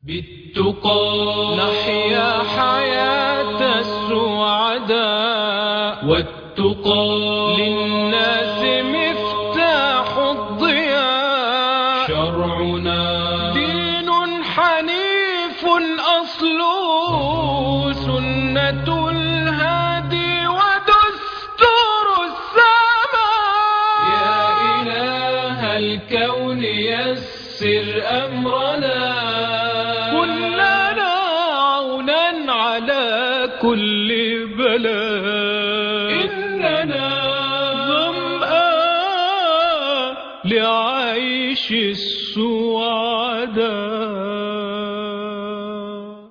بالتقى نحيا حياة السعداء والتقى للناس مفتاح الضياء شرعنا دين حنيف أصله سنة الهادي ودستور السماء يا إله الكون يسر أمرنا كلنا عونا على كل بلاء إننا ظمآن لعيش السعداء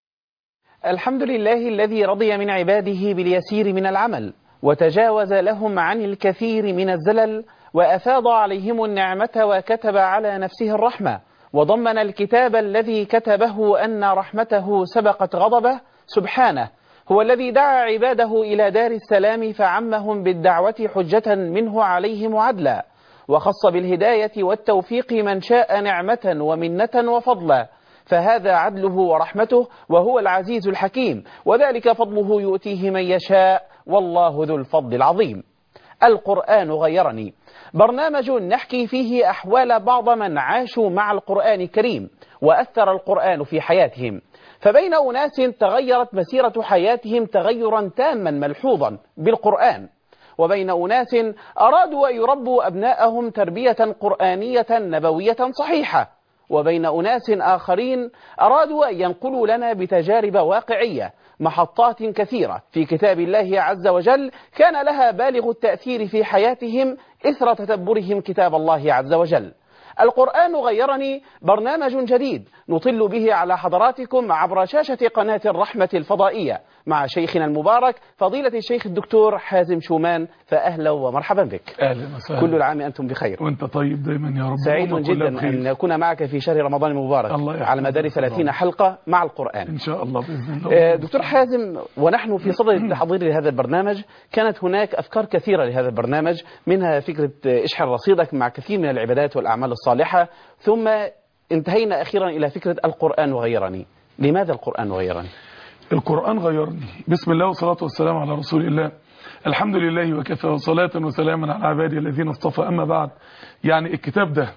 الحمد لله الذي رضي من عباده باليسير من العمل وتجاوز لهم عن الكثير من الزلل وأفاض عليهم النعمة وكتب على نفسه الرحمة وضمن الكتاب الذي كتبه أن رحمته سبقت غضبه سبحانه هو الذي دعا عباده إلى دار السلام فعمهم بالدعوة حجة منه عليهم عدلا وخص بالهداية والتوفيق من شاء نعمة ومنة وفضلا فهذا عدله ورحمته وهو العزيز الحكيم وذلك فضله يؤتيه من يشاء والله ذو الفضل العظيم القرآن غيرني برنامج نحكي فيه أحوال بعض من عاشوا مع القرآن الكريم وأثر القرآن في حياتهم فبين أناس تغيرت مسيرة حياتهم تغيرا تاما ملحوظا بالقرآن وبين أناس أرادوا أن يربوا أبناءهم تربية قرآنية نبوية صحيحة وبين أناس آخرين أرادوا أن ينقلوا لنا بتجارب واقعية محطات كثيرة في كتاب الله عز وجل كان لها بالغ التأثير في حياتهم إثر تتبرهم كتاب الله عز وجل القرآن غيرني برنامج جديد نطل به على حضراتكم عبر شاشة قناة الرحمة الفضائية مع شيخنا المبارك فضيلة الشيخ الدكتور حازم شومان فأهلا ومرحبا بك اهلا وسهلا كل العام أنتم بخير وانت طيب دايما يا رب سعيد اللهم كلها جدا بخير. أن أكون معك في شهر رمضان المبارك الله يحفظك. على مدار 30 حلقة مع القرآن ان شاء الله باذن آه، الله دكتور حازم ونحن في صدد التحضير لهذا البرنامج كانت هناك أفكار كثيرة لهذا البرنامج منها فكرة آه، اشحن رصيدك مع كثير من العبادات والأعمال الصالحة ثم انتهينا أخيرا إلى فكرة القرآن غيرني لماذا القرآن غيرني؟ القران غيرني بسم الله والصلاه والسلام على رسول الله الحمد لله وكفى وصلاه وسلاما على عبادي الذين اصطفى اما بعد يعني الكتاب ده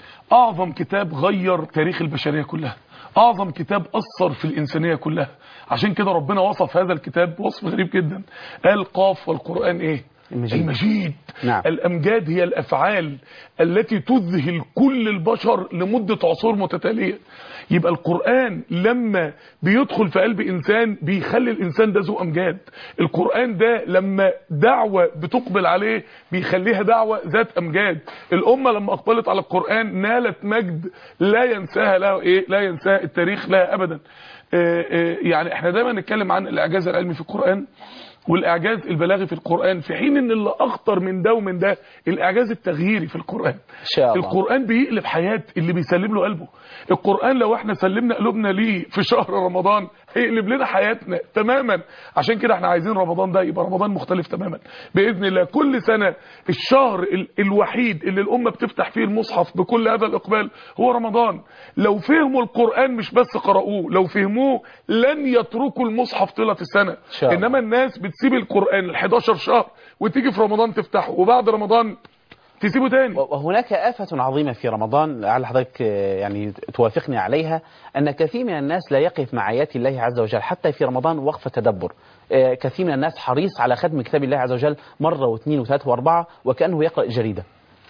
اعظم كتاب غير تاريخ البشريه كلها اعظم كتاب اثر في الانسانيه كلها عشان كده ربنا وصف هذا الكتاب وصف غريب جدا قال قاف والقران ايه المجيد. المجيد نعم. الأمجاد هي الأفعال التي تذهل كل البشر لمدة عصور متتالية يبقى القرآن لما بيدخل في قلب إنسان بيخلي الإنسان ده ذو أمجاد القرآن ده لما دعوة بتقبل عليه بيخليها دعوة ذات أمجاد الأمة لما أقبلت على القرآن نالت مجد لا ينساها له إيه لا ينساها التاريخ لها أبدا آه، آه، يعني احنا دايما نتكلم عن الإعجاز العلمي في القرآن والاعجاز البلاغي في القرآن في حين ان اللي اخطر من ده ومن ده الاعجاز التغييري في القرآن إن شاء الله القرآن بيقلب حياة اللي بيسلم له قلبه القرآن لو احنا سلمنا قلوبنا ليه في شهر رمضان هيقلب لنا حياتنا تماما عشان كده احنا عايزين رمضان ده يبقى رمضان مختلف تماما بإذن الله كل سنة الشهر ال الوحيد اللي الأمة بتفتح فيه المصحف بكل هذا الإقبال هو رمضان لو فهموا القرآن مش بس قرأوه لو فهموه لن يتركوا المصحف طيلة السنة شاء الله. إنما الناس بتسيب القرآن ال 11 شهر وتيجي في رمضان تفتحه وبعد رمضان تسيبه تاني وهناك آفة عظيمة في رمضان لعل حضرتك آه، يعني توافقني عليها أن كثير من الناس لا يقف مع آيات الله عز وجل حتى في رمضان وقفة تدبر آه، كثير من الناس حريص على ختم كتاب الله عز وجل مرة واثنين وثلاثة وأربعة وكأنه يقرأ جريدة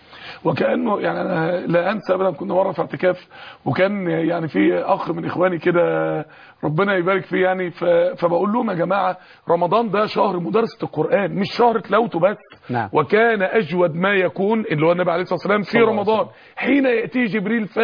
وكانه يعني انا لا انسى ابدا كنا مره في اعتكاف وكان يعني في اخ من اخواني كده ربنا يبارك فيه يعني ف- فبقول لهم يا جماعه رمضان ده شهر مدرسه القران مش شهر تلاوته بس نعم. وكان اجود ما يكون اللي هو النبي عليه الصلاه والسلام في صلى الله عليه رمضان حين ياتيه جبريل ف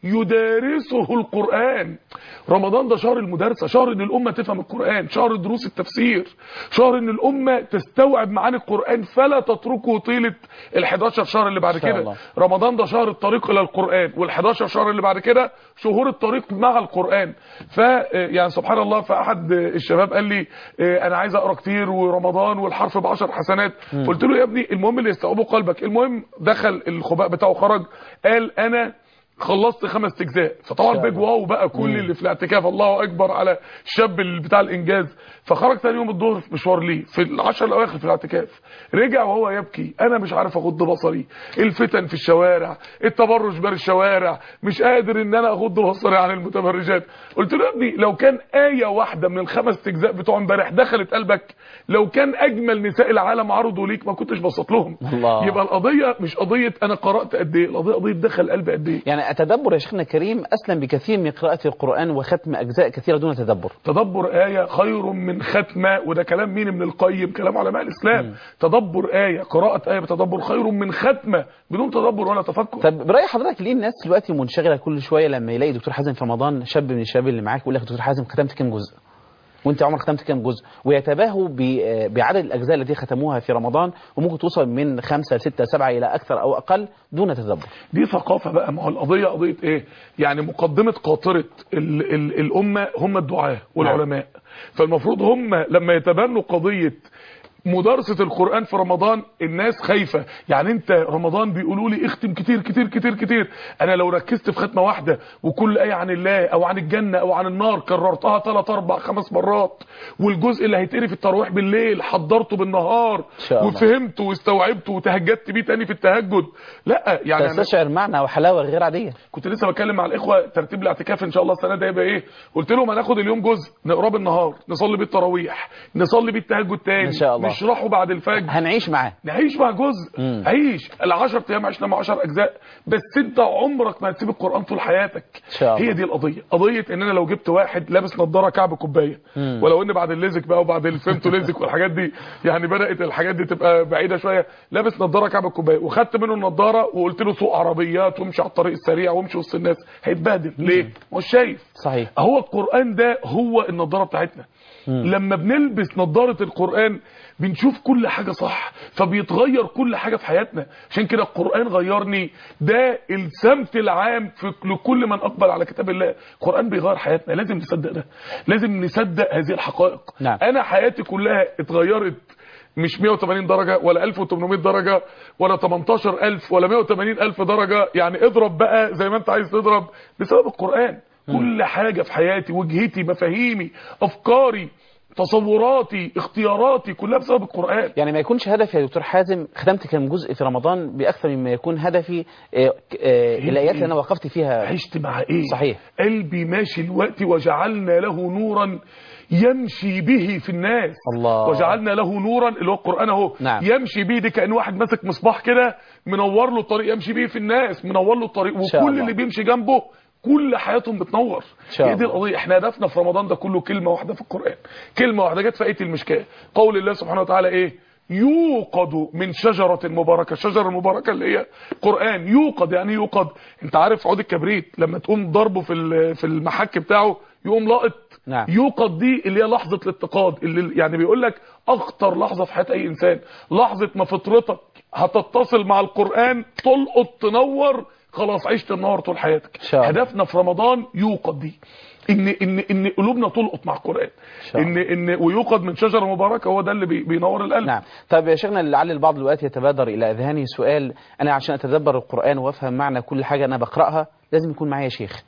يدارسه القرآن رمضان ده شهر المدارسة شهر ان الأمة تفهم القرآن شهر دروس التفسير شهر ان الأمة تستوعب معاني القرآن فلا تتركه طيلة ال11 شهر اللي بعد إن شاء كده الله. رمضان ده شهر الطريق الى القرآن وال11 شهر اللي بعد كده شهور الطريق مع القرآن ف يعني سبحان الله فاحد الشباب قال لي آه، انا عايز اقرا كتير ورمضان والحرف بعشر حسنات قلت له يا ابني المهم اللي يستوعبه قلبك المهم دخل الخباء بتاعه خرج قال انا خلصت خمس اجزاء فطبعا شاء بيج الله. واو بقى كل اللي في الاعتكاف الله اكبر على الشاب اللي بتاع الانجاز فخرج ثاني يوم الظهر في مشوار ليه في العشر الاواخر في الاعتكاف رجع وهو يبكي انا مش عارف اغض بصري الفتن في الشوارع التبرج بين الشوارع مش قادر ان انا اغض بصري عن المتبرجات قلت له يا ابني لو كان ايه واحده من الخمس اجزاء بتوع امبارح دخلت قلبك لو كان اجمل نساء العالم عرضوا ليك ما كنتش بسط لهم الله. يبقى القضيه مش قضيه انا قرات قد ايه القضيه قضيه دخل قلبي قد ايه يعني التدبر يا شيخنا الكريم أسلم بكثير من قراءة القرآن وختم أجزاء كثيرة دون تدبر تدبر آية خير من ختمة وده كلام مين من القيم كلام علماء الإسلام تدبر آية قراءة آية بتدبر خير من ختمة بدون تدبر ولا تفكر طب برأي حضرتك ليه الناس دلوقتي منشغلة كل شوية لما يلاقي دكتور حازم في رمضان شاب من الشباب اللي معاك يقول لك دكتور حازم ختمت كام جزء وانت عمرك ختمت كام جزء ويتباهوا ب- بعدد الاجزاء التي ختموها في رمضان وممكن توصل من خمسة ستة سبعة الى اكثر او اقل دون تدبر دي ثقافة بقى ما هو القضية قضية ايه يعني مقدمة قاطرة ال ال الأمة هم الدعاة والعلماء فالمفروض هم لما يتبنوا قضية مدارسة القرآن في رمضان الناس خايفة يعني انت رمضان بيقولوا لي اختم كتير كتير كتير كتير انا لو ركزت في ختمة واحدة وكل آية عن الله او عن الجنة او عن النار كررتها ثلاث اربع خمس مرات والجزء اللي هيتقري في التراويح بالليل حضرته بالنهار شاء الله. وفهمته واستوعبته وتهجدت بيه تاني في التهجد لا يعني أنا- تستشعر معنى وحلاوة غير عادية كنت لسه بتكلم مع الاخوه ترتيب الاعتكاف ان شاء الله السنه دي هيبقى ايه قلت لهم هناخد اليوم جزء نقراه بالنهار نصلي بيه التراويح نصلي بيه التهجد تاني إن شاء الله. نشرحه بعد الفجر هنعيش معاه نعيش مع جزء مم. عيش ال10 ايام عشنا مع 10 اجزاء بس انت عمرك ما هتسيب القران طول حياتك إن شاء الله. هي دي القضيه قضيه ان انا لو جبت واحد لابس نظاره كعب كوبايه مم. ولو ان بعد الليزك بقى وبعد الفيمتو ليزك والحاجات دي يعني بدات الحاجات دي تبقى بعيده شويه لابس نظاره كعب الكوبايه وخدت منه النظاره وقلت له سوق عربيات وامشي على الطريق السريع وامشي وسط الناس هيتبهدل ليه مش شايف صحيح هو القرآن ده هو النضارة بتاعتنا لما بنلبس نضارة القرآن بنشوف كل حاجة صح فبيتغير كل حاجة في حياتنا عشان كده القرآن غيرني ده السمت العام في لكل من أقبل على كتاب الله القرآن بيغير حياتنا لازم نصدق ده لازم نصدق هذه الحقائق نعم. أنا حياتي كلها اتغيرت مش 180 درجة ولا 1800 درجة ولا 18000 ولا 180000 درجة يعني اضرب بقى زي ما انت عايز تضرب بسبب القرآن كل حاجة في حياتي وجهتي مفاهيمي أفكاري تصوراتي اختياراتي كلها بسبب القرآن يعني ما يكونش هدفي يا دكتور حازم ختمت كم جزء في رمضان باكثر مما يكون هدفي آه، آه، الايات اللي انا وقفت فيها عشت مع ايه صحيح. قلبي ماشي الوقت وجعلنا له نورا يمشي به في الناس الله. وجعلنا له نورا اللي هو القرآن اهو نعم. يمشي به دي كأن واحد ماسك مصباح كده منور له الطريق يمشي به في الناس منور له الطريق شاء وكل الله. اللي بيمشي جنبه كل حياتهم بتنور شاء هي دي الله. القضيه احنا هدفنا في رمضان ده كله كلمه واحده في القران كلمه واحده جت في ايه المشكاه قول الله سبحانه وتعالى ايه يوقد من شجرة مباركة الشجرة المباركة اللي هي قرآن يوقد يعني يوقد انت عارف عود الكبريت لما تقوم ضربه في ال- في المحك بتاعه يقوم لاقط نعم. يوقد دي اللي هي لحظة الاتقاد اللي يعني بيقول لك اخطر لحظة في حياة اي انسان لحظة ما فطرتك هتتصل مع القرآن تلقط تنور خلاص عشت النهار طول حياتك إن شاء الله. هدفنا في رمضان يوقد دي ان ان ان قلوبنا تلقط مع القرآن شاء ان ان ويوقد من شجرة مباركة هو ده اللي بي- بينور القلب نعم طب يا شيخنا لعل البعض دلوقتي يتبادر الى اذهانه سؤال انا عشان اتدبر القران وافهم معنى كل حاجه انا بقراها لازم يكون معايا شيخ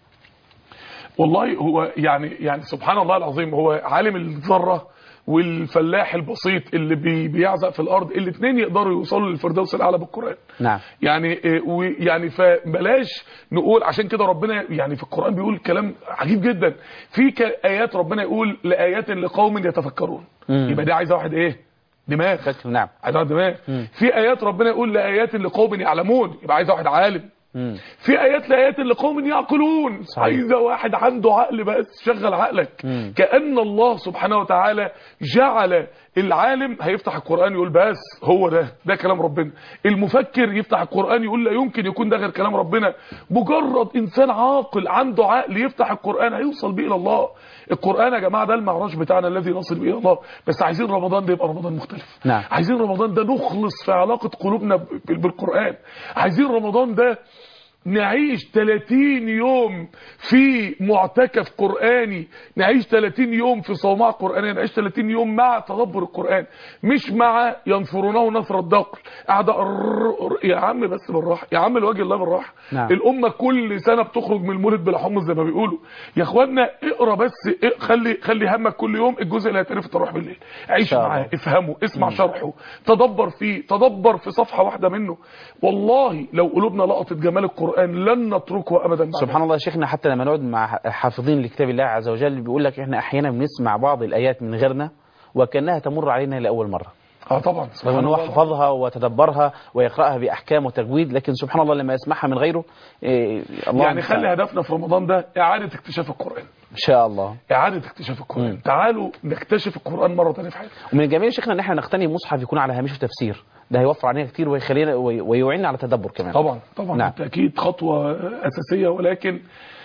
والله هو يعني يعني سبحان الله العظيم هو عالم الذره والفلاح البسيط اللي بي بيعزق في الارض الاثنين يقدروا يوصلوا للفردوس الاعلى بالقران نعم يعني إيه، ويعني فبلاش نقول عشان كده ربنا يعني في القران بيقول كلام عجيب جدا في ك- ايات ربنا يقول لايات لقوم يتفكرون مم. يبقى دي عايزه واحد ايه دماغ فكر نعم عايزه واحد دماغ مم. في ايات ربنا يقول لايات لقوم يعلمون يبقى عايزه واحد عالم مم. في ايات لايات لقوم يعقلون صحيح. عايزه واحد عنده عقل بس شغل عقلك مم. كان الله سبحانه وتعالى جعل العالم هيفتح القران يقول بس هو ده ده كلام ربنا المفكر يفتح القران يقول لا يمكن يكون ده غير كلام ربنا مجرد انسان عاقل عنده عقل يفتح القران هيوصل بيه الى الله القران يا جماعه ده المعراج بتاعنا الذي نصل به الى الله بس عايزين رمضان ده يبقى رمضان مختلف نعم. عايزين رمضان ده نخلص في علاقه قلوبنا ب- بالقران عايزين رمضان ده نعيش 30 يوم في معتكف قرآني نعيش 30 يوم في صومعة قرآنية نعيش 30 يوم مع تدبر القرآن مش مع ينصرونه نصر الدقل قاعدة يا عم بس بالراحة يا عم الوجه الله بالراحة نعم. الأمة كل سنة بتخرج من المولد بلا حمص زي ما بيقولوا يا اخوانا اقرا بس اق- خلي خلي همك كل يوم الجزء اللي هيتعرف التراويح بالليل عيش شاء الله. معاه افهمه اسمع شرحه تدبر فيه تدبر في صفحة واحدة منه والله لو قلوبنا لقطت جمال القرآن لن نتركه أبدا بعد سبحان الله يا شيخنا حتى لما نقعد مع حافظين لكتاب الله عز وجل بيقول لك احنا احيانا بنسمع بعض الايات من غيرنا وكانها تمر علينا لاول مره اه طبعا رغم سبحان ان هو الله. حفظها وتدبرها ويقراها باحكام وتجويد لكن سبحان الله لما يسمعها من غيره إيه الله يعني خلي هدفنا في رمضان ده إعادة اكتشاف القرآن ان شاء الله إعادة اكتشاف القرآن تعالوا نكتشف القرآن مرة تانية في حياتنا ومن الجميل يا شيخنا ان احنا نقتني مصحف يكون على هامش تفسير ده هيوفر علينا كتير ويخلينا وي- ويعيننا على التدبر كمان طبعا طبعا نعم. بالتأكيد خطوة أساسية ولكن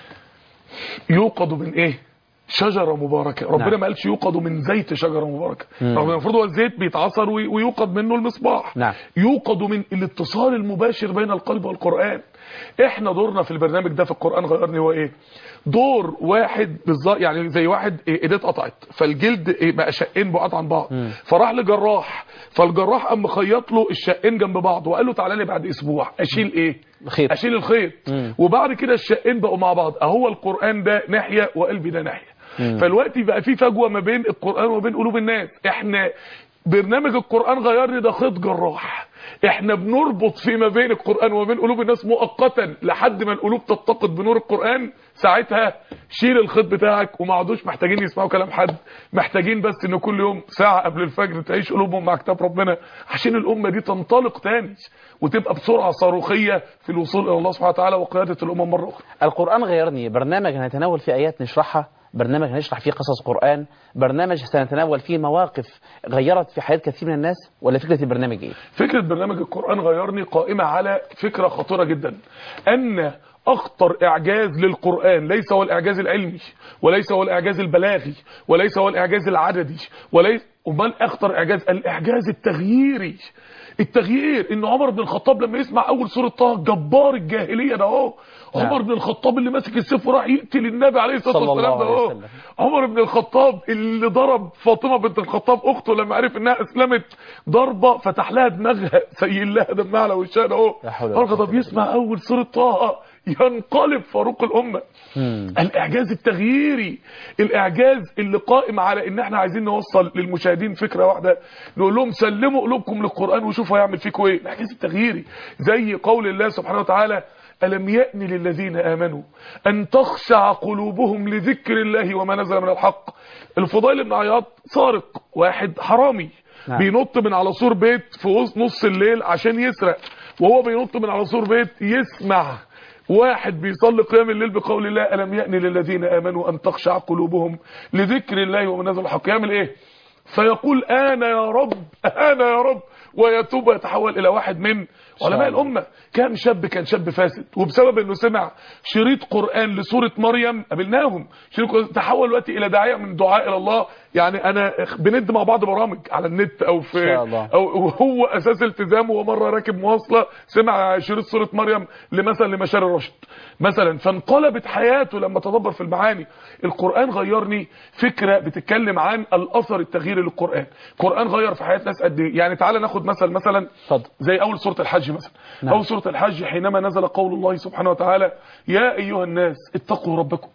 يوقد من إيه شجرة مباركة ربنا نعم. ما قالش يوقد من زيت شجرة مباركة رغم المفروض هو الزيت بيتعصر وي- ويوقد منه المصباح نعم. يوقد من الاتصال المباشر بين القلب والقرآن احنا دورنا في البرنامج ده في القرآن غيرني هو ايه دور واحد بالظبط يعني زي واحد إيه، ايديه اتقطعت فالجلد إيه، بقى شقين بعاد عن بعض فراح لجراح فالجراح قام مخيط له الشقين جنب بعض وقال له تعالى لي بعد اسبوع اشيل ايه الخيط. اشيل الخيط وبعد كده الشقين بقوا مع بعض اهو القرآن ده ناحية وقلبي ده ناحية فالوقت بقى في فجوة ما بين القرآن وبين قلوب الناس احنا برنامج القرآن غيرني ده خيط جراح احنا بنربط فيما بين القرآن وبين قلوب الناس مؤقتا لحد ما القلوب تتقد بنور القرآن ساعتها شيل الخيط بتاعك وما عادوش محتاجين يسمعوا كلام حد محتاجين بس ان كل يوم ساعة قبل الفجر تعيش قلوبهم مع كتاب ربنا عشان الأمة دي تنطلق تاني وتبقى بسرعة صاروخية في الوصول إلى الله سبحانه وتعالى وقيادة الأمم مرة أخرى القرآن غيرني برنامج هنتناول فيه آيات نشرحها برنامج هنشرح فيه قصص قرآن برنامج سنتناول فيه مواقف غيرت في حياة كثير من الناس ولا فكرة البرنامج ايه فكرة برنامج القرآن غيرني قائمة على فكرة خطيرة جدا أن أخطر إعجاز للقرآن ليس هو الإعجاز العلمي وليس هو الإعجاز البلاغي وليس هو الإعجاز العددي وليس أمال أخطر إعجاز الإعجاز التغييري التغيير ان عمر بن الخطاب لما يسمع اول سوره طه جبار الجاهليه ده اهو نعم. عمر بن الخطاب اللي ماسك السيف وراح يقتل النبي عليه الصلاه صلى الله والسلام ده عليه اهو وسلم. عمر بن الخطاب اللي ضرب فاطمه بنت الخطاب اخته لما عرف انها اسلمت ضربه فتح لها دماغها سيل لها دمها على وشها ده اهو لا حول ولا عمر قوة الخطاب يسمع اول سوره طه ينقلب فاروق الامه الاعجاز التغييري الاعجاز اللي قائم على ان احنا عايزين نوصل للمشاهدين فكره واحده نقول لهم سلموا قلوبكم للقران وشوفوا هيعمل فيكم ايه الاعجاز التغييري زي قول الله سبحانه وتعالى ألم يأن للذين آمنوا أن تخشع قلوبهم لذكر الله وما نزل من الحق الفضيل بن عياض سارق واحد حرامي نعم. بينط من على سور بيت في وسط نص الليل عشان يسرق وهو بينط من على سور بيت يسمع واحد بيصلي قيام الليل بقول الله ألم يأن للذين آمنوا أن تخشع قلوبهم لذكر الله وما نزل الحق يعمل إيه فيقول أنا يا رب أنا يا رب ويتوب ويتحول إلى واحد من علماء الله. الأمة كان شاب كان شاب فاسد وبسبب انه سمع شريط قرآن لسورة مريم قابلناهم شريط قرآن تحول دلوقتي الى داعية من دعاء الى الله يعني انا بند مع بعض برامج على النت او في شاء الله. او هو اساس التزامه ومره راكب مواصله سمع شريط سوره مريم لمثلا لمشار الرشد مثلا فانقلبت حياته لما تدبر في المعاني القران غيرني فكره بتتكلم عن الاثر التغييري للقران القران غير في حياه ناس قد ايه يعني تعالى ناخد مثلا مثلا اتفضل. زي اول سوره الحج مثلا نعم. اول سوره الحج حينما نزل قول الله سبحانه وتعالى يا ايها الناس اتقوا ربكم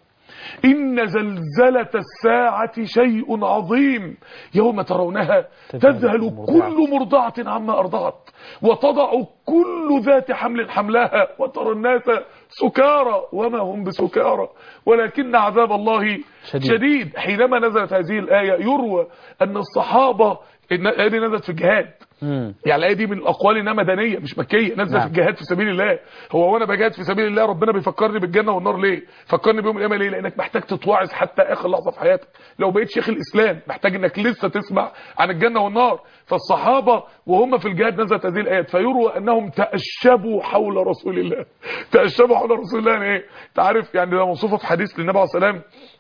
إن زلزلة الساعة شيء عظيم يوم ترونها تذهل كل مرضعة عما أرضعت وتضع كل ذات حمل حملها وترى الناس سكارى وما هم بسكارى ولكن عذاب الله شديد. شديد, شديد. حينما نزلت هذه الآية يروى أن الصحابة إن الآية دي نزلت في الجهاد مم. يعني الآية دي من الأقوال إنها مدنية مش مكية نازلة نعم. في الجهاد في سبيل الله هو وأنا بجاهد في سبيل الله ربنا بيفكرني بالجنة والنار ليه فكرني بيوم القيامة ليه لأنك محتاج تتوعظ حتى آخر لحظة في حياتك لو بقيت شيخ الإسلام محتاج إنك لسه تسمع عن الجنة والنار فالصحابة وهم في الجهاد نزلت هذه الآيات فيروى أنهم تأشبوا حول رسول الله تأشبوا حول رسول الله يعني إيه أنت عارف يعني ده موصوفة في حديث للنبي عليه الصلاة والسلام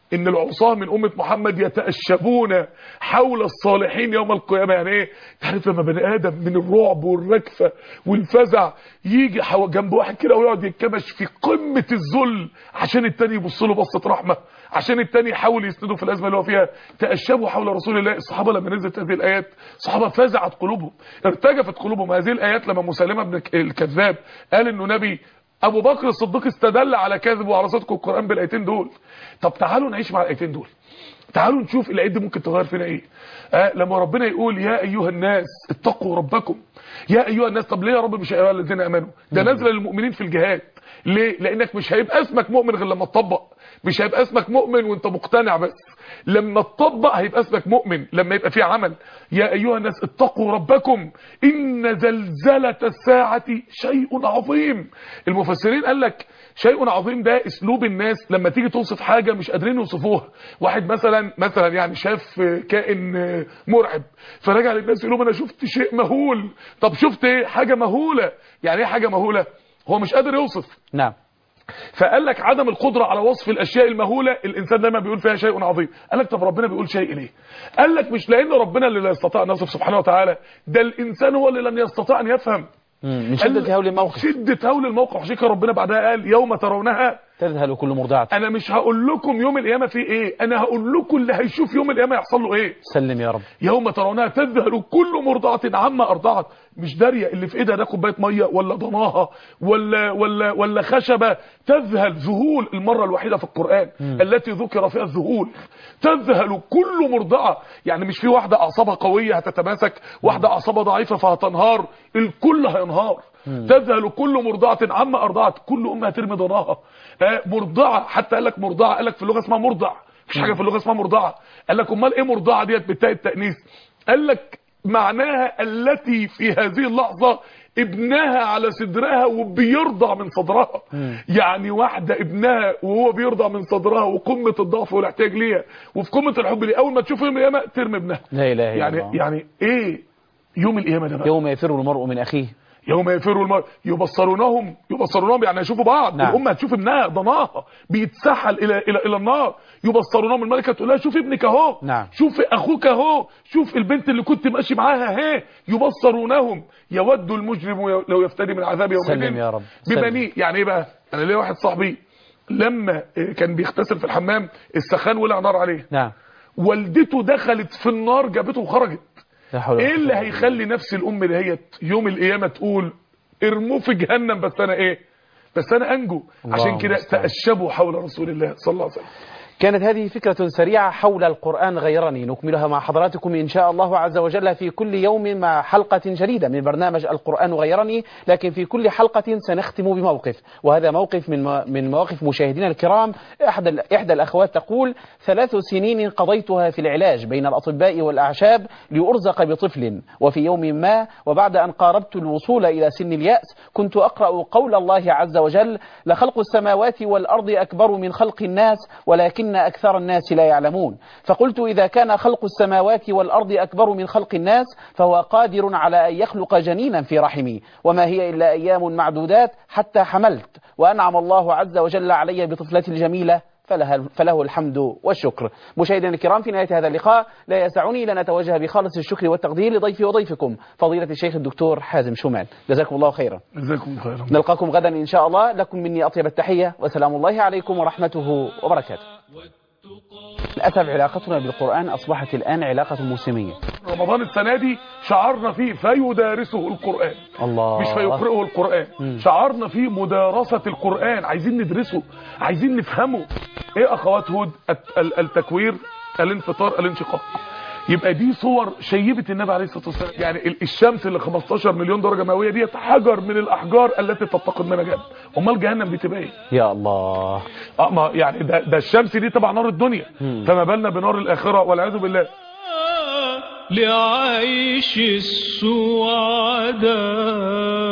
ان العصاه من امه محمد يتاشبون حول الصالحين يوم القيامه يعني ايه تعرف لما بني ادم من الرعب والركفه والفزع يجي حو- جنب واحد كده ويقعد يتكبش في قمه الذل عشان التاني يبص له بصه رحمه عشان التاني يحاول يسنده في الازمه اللي هو فيها تاشبوا حول رسول الله الصحابه لما نزلت هذه الايات الصحابه فزعت قلوبهم ارتجفت قلوبهم هذه الايات لما مسلمه بن ك- الكذاب قال انه نبي ابو بكر الصديق استدل على كاذب وعلى صدق القران بالايتين دول طب تعالوا نعيش مع الايتين دول تعالوا نشوف الايات دي ممكن تغير فينا ايه آه لما ربنا يقول يا ايها الناس اتقوا ربكم يا ايها الناس طب ليه يا رب مش يا ايها الذين امنوا ده نازله للمؤمنين في الجهاد ليه لانك مش هيبقى اسمك مؤمن غير لما تطبق مش هيبقى اسمك مؤمن وانت مقتنع بس لما تطبق هيبقى اسمك مؤمن لما يبقى في عمل يا ايها الناس اتقوا ربكم ان زلزله الساعه شيء عظيم المفسرين قال لك شيء عظيم ده اسلوب الناس لما تيجي توصف حاجه مش قادرين يوصفوها واحد مثلا مثلا يعني شاف كائن مرعب فرجع للناس يقول لهم انا شفت شيء مهول طب شفت ايه حاجه مهوله يعني ايه حاجه مهوله هو مش قادر يوصف نعم فقال لك عدم القدرة على وصف الأشياء المهولة الإنسان دايما بيقول فيها شيء عظيم قال لك طب ربنا بيقول شيء ليه قال لك مش لأن ربنا اللي لا يستطيع أن يصف سبحانه وتعالى ده الإنسان هو اللي لن يستطيع أن يفهم مم. من شدة قال- هول الموقف شدة هول الموقف عشان كده ربنا بعدها قال يوم ترونها تذهل كل مرضعة أنا مش هقول لكم يوم القيامة فيه إيه أنا هقول لكم اللي هيشوف يوم القيامة يحصل له إيه سلم يا رب يوم ترونها تذهل كل مرضعة عما أرضعت مش دارية اللي في ايدها ده كوبايه ميه ولا ضناها ولا ولا ولا خشبه تذهل ذهول المره الوحيده في القران التي ذكر فيها الذهول تذهل كل مرضعه يعني مش في واحده اعصابها قويه هتتماسك واحده اعصابها ضعيفه فهتنهار الكل هينهار تذهل كل مرضعه عما ارضعت كل ام هترمي ضناها آه، مرضعه حتى قال لك مرضعه قال لك في اللغه اسمها مرضع مفيش حاجه في اللغه اسمها مرضعه قال لك امال ايه مرضعه ديت بالتاء التانيث قال لك معناها التي في هذه اللحظة ابنها على صدرها وبيرضع من صدرها يعني واحدة ابنها وهو بيرضع من صدرها وقمة الضعف والاحتياج ليها وفي قمة الحب ليه اول ما تشوف يوم القيامة ترمي ابنها لا إله إلا يعني الله يعني ايه يوم القيامة ده بقى يوم يفر المرء من أخيه يوم يفر المرء يبصرونهم يبصرونهم يعني يشوفوا بعض نعم. الام هتشوف ابنها ضناها بيتسحل الى الى الى النار يبصرونهم الملكه تقول لها شوف ابنك اهو نعم. شوف اخوك اهو شوف البنت اللي كنت ماشي معاها اهي يبصرونهم يود المجرم لو يفتدي من عذاب يوم سلم يا رب. سلم. ببنيه يعني ايه بقى انا ليا واحد صاحبي لما كان بيغتسل في الحمام السخان ولع نار عليه نعم والدته دخلت في النار جابته وخرجت لا حول ولا ايه اللي قوة إلا هيخلي نفس الام دهيت يوم القيامه تقول ارموه في جهنم بس انا ايه بس انا انجو الله عشان كده المستعان. تاشبوا حول رسول الله صلى الله عليه وسلم كانت هذه فكرة سريعة حول القرآن غيرني نكملها مع حضراتكم إن شاء الله عز وجل في كل يوم مع حلقة جديدة من برنامج القرآن غيرني لكن في كل حلقة سنختم بموقف وهذا موقف من من مواقف مشاهدينا الكرام إحدى إحدى الأخوات تقول ثلاث سنين قضيتها في العلاج بين الأطباء والأعشاب لأرزق بطفل وفي يوم ما وبعد أن قاربت الوصول إلى سن اليأس كنت أقرأ قول الله عز وجل لخلق السماوات والأرض أكبر من خلق الناس ولكن أكثر الناس لا يعلمون فقلت إذا كان خلق السماوات والأرض أكبر من خلق الناس فهو قادر على أن يخلق جنينا في رحمي وما هي إلا أيام معدودات حتى حملت وأنعم الله عز وجل علي بطفلتي الجميلة فلها فله الحمد والشكر مشاهدينا الكرام في نهاية هذا اللقاء لا يسعني إلا أن أتوجه بخالص الشكر والتقدير لضيفي وضيفكم فضيلة الشيخ الدكتور حازم شومان جزاكم الله خيرا جزاكم خيرا نلقاكم غدا إن شاء الله لكم مني أطيب التحية وسلام الله عليكم ورحمته وبركاته للأسف علاقتنا بالقرآن أصبحت الآن علاقة موسمية رمضان السنه دي شعرنا فيه فيدارسه القران الله مش فيقرئه القران شعرنا فيه مدارسه القران عايزين ندرسه عايزين نفهمه ايه اخوات هود الت- ال- التكوير الانفطار الانشقاق يبقى دي صور شيبت النبي عليه الصلاه والسلام يعني ال- الشمس اللي 15 مليون درجه مئويه ديت حجر من الاحجار التي تتقد منها جهنم امال جهنم دي تبقى ايه يا الله اه ما يعني ده, ده الشمس دي تبع نار الدنيا فما بالنا بنار الاخره والعياذ بالله لعيش السعداء